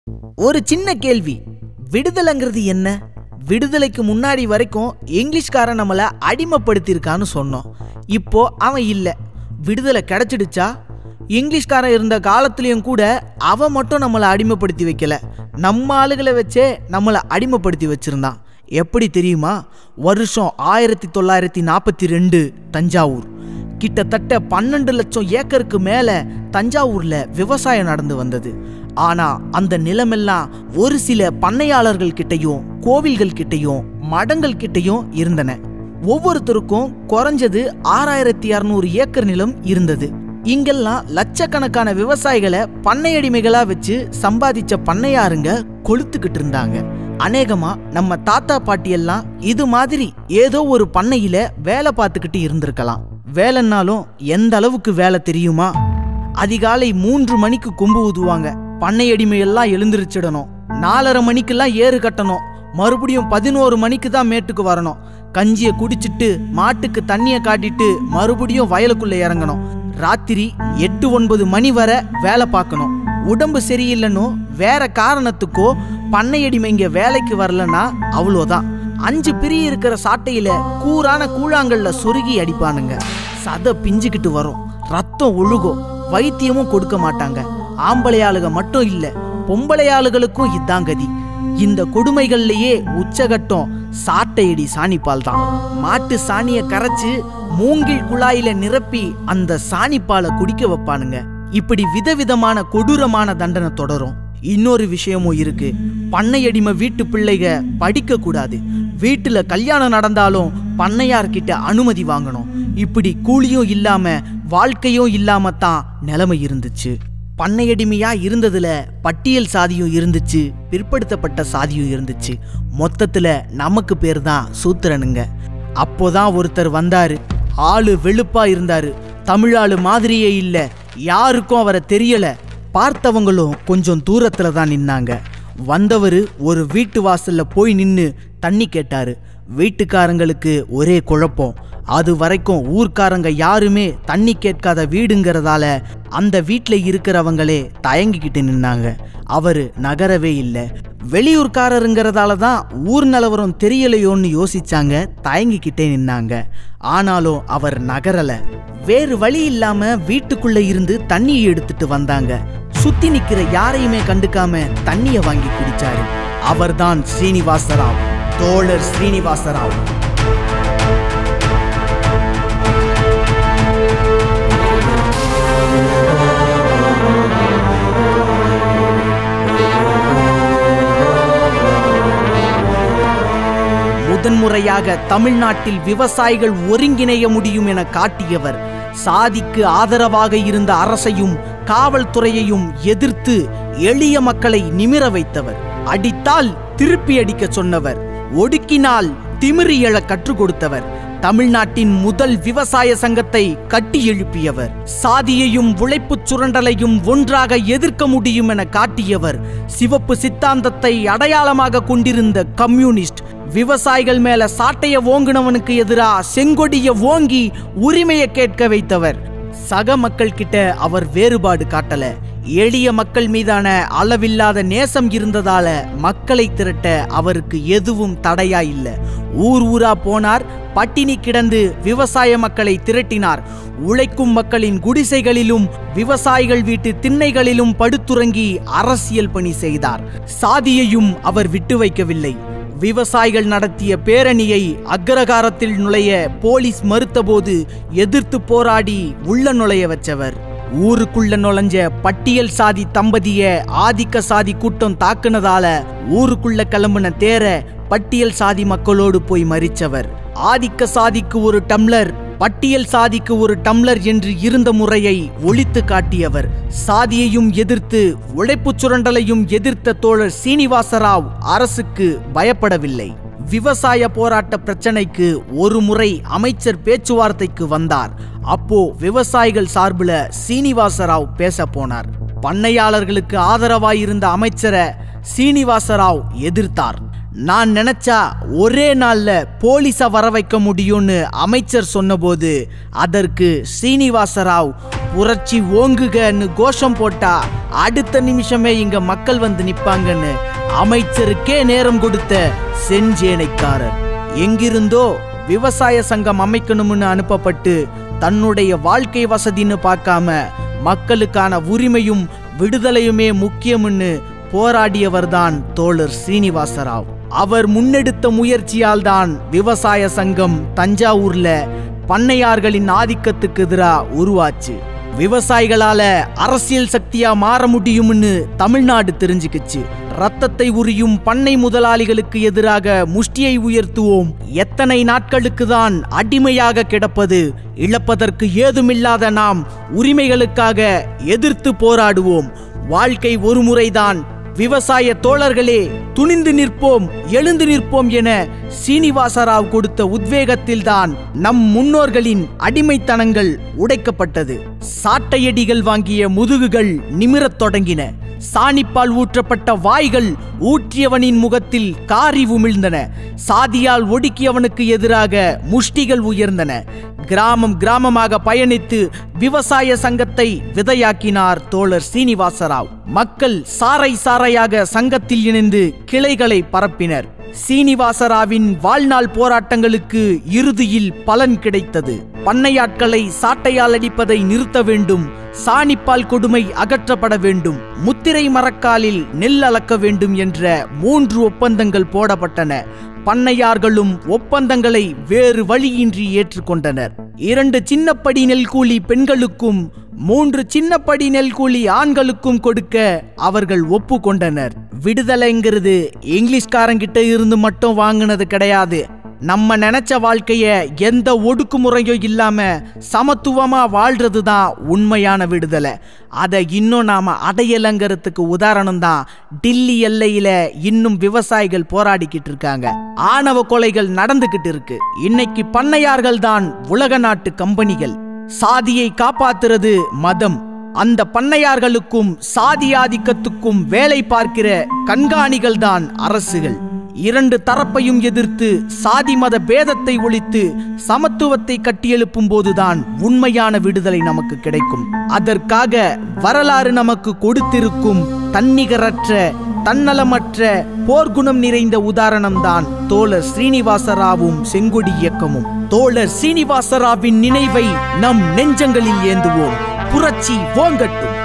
ஒரு சின்ன கேள்வி விடுதலைங்கிறது என்ன விடுதலைக்கு முன்னாடி வரைக்கும் இங்கிலீஷ்காரன் நம்மளை அடிமைப்படுத்தியிருக்கான்னு சொன்னோம் இப்போ அவன் இல்லை விடுதலை கிடைச்சிடுச்சா இங்கிலீஷ்காரன் இருந்த காலத்துலேயும் கூட அவன் மட்டும் நம்மளை அடிமைப்படுத்தி வைக்கல நம்ம ஆளுகளை வச்சே நம்மளை அடிமைப்படுத்தி வச்சிருந்தான் எப்படி தெரியுமா வருஷம் ஆயிரத்தி தொள்ளாயிரத்தி நாற்பத்தி ரெண்டு தஞ்சாவூர் கிட்டத்தட்ட பன்னெண்டு லட்சம் ஏக்கருக்கு மேல தஞ்சாவூர்ல விவசாயம் நடந்து வந்தது ஆனா அந்த நிலமெல்லாம் ஒரு சில பண்ணையாளர்கள் கிட்டயும் கோவில்கள் கிட்டயும் மடங்கள் கிட்டயும் இருந்தன ஒவ்வொருத்தருக்கும் குறைஞ்சது ஆறாயிரத்தி இரநூறு ஏக்கர் நிலம் இருந்தது இங்கெல்லாம் லட்சக்கணக்கான விவசாயிகளை பண்ணையடிமைகளா வச்சு சம்பாதிச்ச பண்ணையாருங்க கொளுத்துக்கிட்டு இருந்தாங்க அநேகமா நம்ம தாத்தா பாட்டியெல்லாம் இது மாதிரி ஏதோ ஒரு பண்ணையில வேலை பார்த்துக்கிட்டு இருந்திருக்கலாம் வேலைன்னாலும் எந்த அளவுக்கு வேலை தெரியுமா அதிகாலை மூன்று மணிக்கு கொம்பு ஊதுவாங்க பண்ணையடிமையெல்லாம் எழுந்திருச்சிடணும் நாலரை மணிக்கெல்லாம் ஏறு கட்டணும் மறுபடியும் பதினோரு மணிக்கு தான் மேட்டுக்கு வரணும் கஞ்சியை குடிச்சிட்டு மாட்டுக்கு தண்ணியை காட்டிட்டு மறுபடியும் வயலுக்குள்ள இறங்கணும் ராத்திரி எட்டு ஒன்பது மணி வரை வேலை பார்க்கணும் உடம்பு சரியில்லைன்னு வேற காரணத்துக்கோ பண்ணையடிமைங்க வேலைக்கு வரலன்னா அவ்வளோதான் அஞ்சு பிரி இருக்கிற சாட்டையில கூரான கூழாங்கல்ல சொருகி அடிப்பானுங்க சத பிஞ்சுக்கிட்டு வரும் ரத்தம் ஒழுகும் வைத்தியமும் கொடுக்க மாட்டாங்க ஆம்பளையாளுக மட்டும் இல்ல பொம்பளையாளுகளுக்கும் இதான் கதி இந்த கொடுமைகள்லயே உச்சகட்டம் சாட்டையடி சாணிப்பால் தான் மாட்டு சாணிய கரைச்சு மூங்கில் குழாயில நிரப்பி அந்த சாணிப்பாலை குடிக்க வைப்பானுங்க இப்படி விதவிதமான கொடூரமான தண்டனை தொடரும் இன்னொரு விஷயமும் இருக்கு பண்ணையடிமை வீட்டு பிள்ளைக படிக்க கூடாது வீட்டுல கல்யாணம் நடந்தாலும் பண்ணையார்கிட்ட அனுமதி வாங்கணும் இப்படி கூலியும் இல்லாம வாழ்க்கையும் இல்லாம தான் நிலைமை இருந்துச்சு பண்ணையடிமையா இருந்ததுல பட்டியல் சாதியும் இருந்துச்சு பிற்படுத்தப்பட்ட சாதியும் இருந்துச்சு மொத்தத்துல நமக்கு பேர் தான் சூத்திரனுங்க அப்போதான் ஒருத்தர் வந்தாரு ஆளு வெளுப்பா இருந்தாரு தமிழாளு மாதிரியே இல்ல யாருக்கும் அவரை தெரியல பார்த்தவங்களும் கொஞ்சம் தூரத்துல தான் நின்னாங்க வந்தவர் ஒரு வீட்டு வாசல்ல போய் நின்னு தண்ணி கேட்டாரு வீட்டுக்காரங்களுக்கு ஒரே குழப்பம் அது வரைக்கும் ஊர்க்காரங்க யாருமே தண்ணி கேட்காத வீடுங்கிறதால அந்த வீட்டில் இருக்கிறவங்களே தயங்கிக்கிட்டு நின்னாங்க அவரு நகரவே இல்லை வெளியூர்காரருங்கிறதால தான் ஊர் நிலவரம் தெரியலையோன்னு யோசிச்சாங்க தயங்கிக்கிட்டே நின்னாங்க ஆனாலும் அவர் நகரல வேறு வழி இல்லாம வீட்டுக்குள்ள இருந்து தண்ணியை எடுத்துட்டு வந்தாங்க சுத்தி நிக்கிற யாரையுமே கண்டுக்காம தண்ணிய வாங்கி குடிச்சாரு அவர்தான் ஸ்ரீனிவாசராவ் தோழர் ஸ்ரீனிவாசராவ் முதன்முறையாக தமிழ்நாட்டில் விவசாயிகள் ஒருங்கிணைய முடியும் என காட்டியவர் சாதிக்கு ஆதரவாக இருந்த அரசையும் காவல்துறையையும் எதிர்த்து எளிய மக்களை நிமிர வைத்தவர் அடித்தால் திருப்பி அடிக்க சொன்னவர் ஒடுக்கினால் திமிரி எழ கற்றுக் கொடுத்தவர் தமிழ்நாட்டின் முதல் விவசாய சங்கத்தை கட்டி எழுப்பியவர் சாதியையும் உழைப்புச் சுரண்டலையும் ஒன்றாக எதிர்க்க முடியும் என காட்டியவர் சிவப்பு சித்தாந்தத்தை அடையாளமாக கொண்டிருந்த கம்யூனிஸ்ட் விவசாயிகள் மேல சாட்டைய ஓங்குனவனுக்கு எதிரா செங்கொடிய ஓங்கி உரிமையை கேட்க வைத்தவர் சக மக்கள் கிட்ட அவர் வேறுபாடு காட்டல எளிய மக்கள் மீதான அளவில்லாத நேசம் இருந்ததால மக்களை திரட்ட அவருக்கு எதுவும் தடையா இல்ல ஊர் ஊரா போனார் பட்டினி கிடந்து விவசாய மக்களை திரட்டினார் உழைக்கும் மக்களின் குடிசைகளிலும் விவசாயிகள் வீட்டு திண்ணைகளிலும் படுத்துறங்கி அரசியல் பணி செய்தார் சாதியையும் அவர் விட்டு வைக்கவில்லை விவசாயிகள் நடத்திய பேரணியை அக்ரகாரத்தில் நுழைய போலீஸ் மறுத்தபோது எதிர்த்து போராடி உள்ள நுழைய வச்சவர் ஊருக்குள்ள நுழைஞ்ச பட்டியல் சாதி தம்பதிய ஆதிக்க சாதி கூட்டம் தாக்குனதால ஊருக்குள்ள கிளம்புன தேர பட்டியல் சாதி மக்களோடு போய் மறிச்சவர் ஆதிக்க சாதிக்கு ஒரு டம்ளர் பட்டியல் சாதிக்கு ஒரு டம்ளர் என்று இருந்த முறையை ஒழித்து காட்டியவர் சாதியையும் எதிர்த்து உழைப்புச் சுரண்டலையும் எதிர்த்த தோழர் சீனிவாசராவ் அரசுக்கு பயப்படவில்லை விவசாய போராட்ட பிரச்சனைக்கு ஒரு முறை அமைச்சர் பேச்சுவார்த்தைக்கு வந்தார் அப்போ விவசாயிகள் சார்பில் சீனிவாசராவ் பேச போனார் பண்ணையாளர்களுக்கு ஆதரவாயிருந்த அமைச்சரை சீனிவாசராவ் எதிர்த்தார் நான் நினைச்சா ஒரே நாள்ல போலீஸ வர வைக்க முடியும்னு அமைச்சர் சொன்னபோது அதற்கு ஸ்ரீனிவாசராவ் புரட்சி ஓங்குகன்னு கோஷம் போட்டா அடுத்த நிமிஷமே இங்க மக்கள் வந்து நிப்பாங்கன்னு அமைச்சருக்கே நேரம் கொடுத்த செஞ்சேனைக்காரர் எங்கிருந்தோ விவசாய சங்கம் அமைக்கணும்னு அனுப்பப்பட்டு தன்னுடைய வாழ்க்கை வசதின்னு பார்க்காம மக்களுக்கான உரிமையும் விடுதலையுமே முக்கியம்னு போராடியவர்தான் தோழர் சீனிவாசராவ் அவர் முன்னெடுத்த முயற்சியால் தான் விவசாய சங்கம் தஞ்சாவூர்ல பண்ணையார்களின் ஆதிக்கத்துக்கு எதிரா உருவாச்சு விவசாயிகளால அரசியல் சக்தியா மாற முடியும்னு தமிழ்நாடு தெரிஞ்சுக்கிச்சு ரத்தத்தை உரியும் பண்ணை முதலாளிகளுக்கு எதிராக முஷ்டியை உயர்த்துவோம் எத்தனை நாட்களுக்கு தான் அடிமையாக கிடப்பது இழப்பதற்கு ஏதுமில்லாத நாம் உரிமைகளுக்காக எதிர்த்து போராடுவோம் வாழ்க்கை ஒரு முறைதான் விவசாய தோழர்களே துணிந்து நிற்போம் எழுந்து நிற்போம் என சீனிவாசராவ் கொடுத்த உத்வேகத்தில்தான் நம் முன்னோர்களின் அடிமைத்தனங்கள் உடைக்கப்பட்டது சாட்டையடிகள் வாங்கிய முதுகுகள் நிமிரத் தொடங்கின சாணிப்பால் ஊற்றப்பட்ட வாய்கள் ஊற்றியவனின் முகத்தில் காரி உமிழ்ந்தன சாதியால் ஒடுக்கியவனுக்கு எதிராக முஷ்டிகள் உயர்ந்தன கிராமம் கிராமமாக பயணித்து விவசாய சங்கத்தை விதையாக்கினார் தோழர் சீனிவாசராவ் மக்கள் சாறை சாறையாக சங்கத்தில் இணைந்து கிளைகளை பரப்பினர் சீனிவாசராவின் வாழ்நாள் போராட்டங்களுக்கு இறுதியில் பலன் கிடைத்தது பண்ணையாட்களை சாட்டையால் அடிப்பதை நிறுத்த வேண்டும் சாணிப்பால் கொடுமை அகற்றப்பட வேண்டும் முத்திரை மரக்காலில் நெல் அளக்க வேண்டும் என்ற மூன்று ஒப்பந்தங்கள் போடப்பட்டன பண்ணையார்களும் ஒப்பந்தங்களை வேறு வழியின்றி ஏற்றுக்கொண்டனர் இரண்டு சின்னப்படி நெல் கூலி பெண்களுக்கும் மூன்று சின்னப்படி நெல் கூலி ஆண்களுக்கும் கொடுக்க அவர்கள் ஒப்புக்கொண்டனர் விடுதலைங்கிறது இங்கிலீஷ்காரங்கிட்ட இருந்து மட்டும் வாங்கினது கிடையாது நம்ம நினைச்ச வாழ்க்கைய எந்த ஒடுக்குமுறையும் இல்லாம சமத்துவமா வாழ்றது தான் உண்மையான விடுதலை அதை இன்னும் நாம அடையலங்கிறதுக்கு உதாரணம் தான் டில்லி எல்லையில இன்னும் விவசாயிகள் போராடிக்கிட்டு இருக்காங்க ஆணவ கொலைகள் நடந்துகிட்டு இருக்கு இன்னைக்கு பண்ணையார்கள் தான் உலக நாட்டு கம்பெனிகள் சாதியை காப்பாத்துறது மதம் அந்த பண்ணையார்களுக்கும் சாதி ஆதிக்கத்துக்கும் வேலை பார்க்கிற கண்காணிகள் தான் அரசுகள் இரண்டு தரப்பையும் எதிர்த்து சாதி மத பேதத்தை ஒழித்து சமத்துவத்தை கட்டியெழுப்பும் போதுதான் உண்மையான விடுதலை நமக்கு கிடைக்கும் அதற்காக வரலாறு நமக்கு கொடுத்திருக்கும் தன்னிகரற்ற தன்னலமற்ற போர்க்குணம் நிறைந்த உதாரணம்தான் தோழர் ஸ்ரீனிவாசராவும் செங்கொடி இயக்கமும் தோழர் சீனிவாசராவின் நினைவை நம் நெஞ்சங்களில் ஏந்துவோம் புரட்சி ஓங்கட்டும்